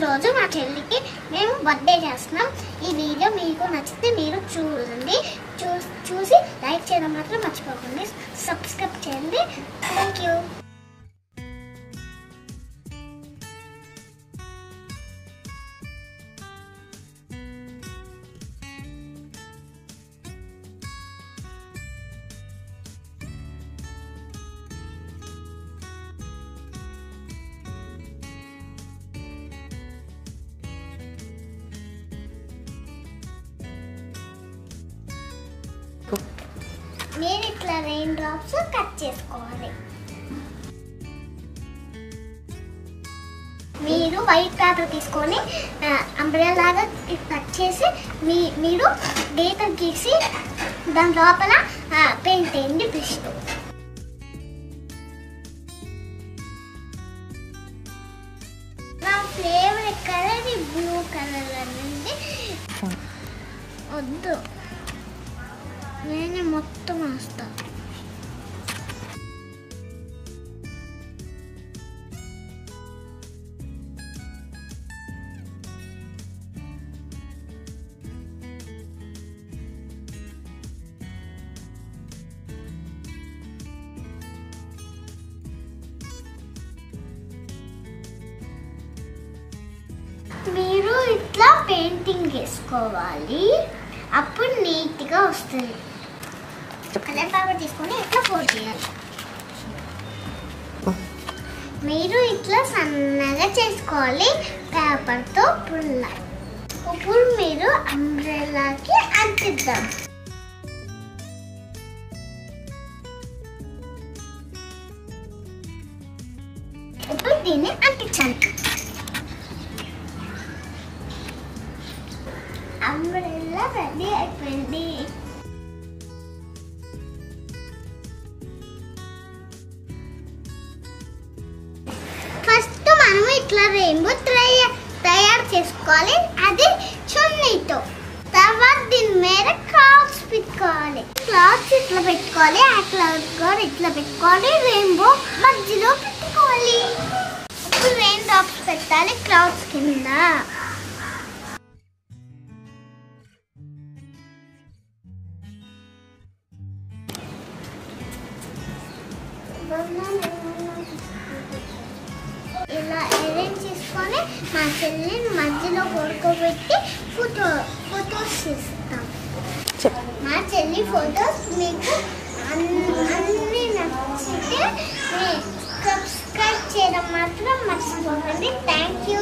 రోజు మా చెల్లికి మేము బర్త్డే చేస్తున్నాం ఈ వీడియో మీకు నచ్చితే మీరు చూడండి చూ చూసి లైక్ చేయడం మాత్రం మర్చిపోకండి సబ్స్క్రైబ్ చేయండి థ్యాంక్ యూ నేను ఇట్లా రెయిన్ డ్రాప్స్ కట్ చేసుకోవాలి మీరు వైట్ పేపర్ తీసుకొని అంబ్రెల్లా లాగా కట్ చేసి మీ మీరు గీత గీసి దాని లోపల పెయింట్ వేయండి బ్రష్ నా ఫేవరెట్ కలర్ బ్లూ కలర్ అనేది వద్దు నేనే మొత్తం వేస్తా మీరు ఇట్లా పెయింటింగ్ వేసుకోవాలి అప్పుడు నీట్గా వస్తుంది కలర్ పేపర్ తీసుకొని ఇట్లా ఫోల్డ్ చేయాలి మీరు ఇట్లా సన్నగా చేసుకోవాలి పేపర్తో పుల్ల ఇప్పుడు మీరు అంబ్రెల్లాకి అంటిద్దాం ఇప్పుడు దీన్ని అంటించాలి అంబ్రెల్లా రెడీ అయిపోయింది ఫస్ట్ మనం ఇట్లా రెయిన్బో తయారు చేసుకోవాలి అది చున్నీతో తర్వాత దీని మీద క్లాత్స్ పెట్టుకోవాలి క్లాత్స్ ఇట్లా పెట్టుకోవాలి ఆ క్లాత్ కూడా ఇట్లా పెట్టుకోవాలి రెయిన్బో మధ్యలో పెట్టుకోవాలి ఇప్పుడు రెయిన్ డ్రాప్స్ పెట్టాలి క్లాత్స్ కింద ఇలా అరేంజ్ చేసుకొని మా చెల్లిని మధ్యలో పడుకోబెట్టి ఫోటో ఫొటోస్ తీస్తాం మా చెల్లి ఫొటోస్ మీకు అన్- అన్ని నచ్చితే సబ్స్క్రైబ్ చేయడం మాత్రం మర్చిపోకండి థ్యాంక్ యూ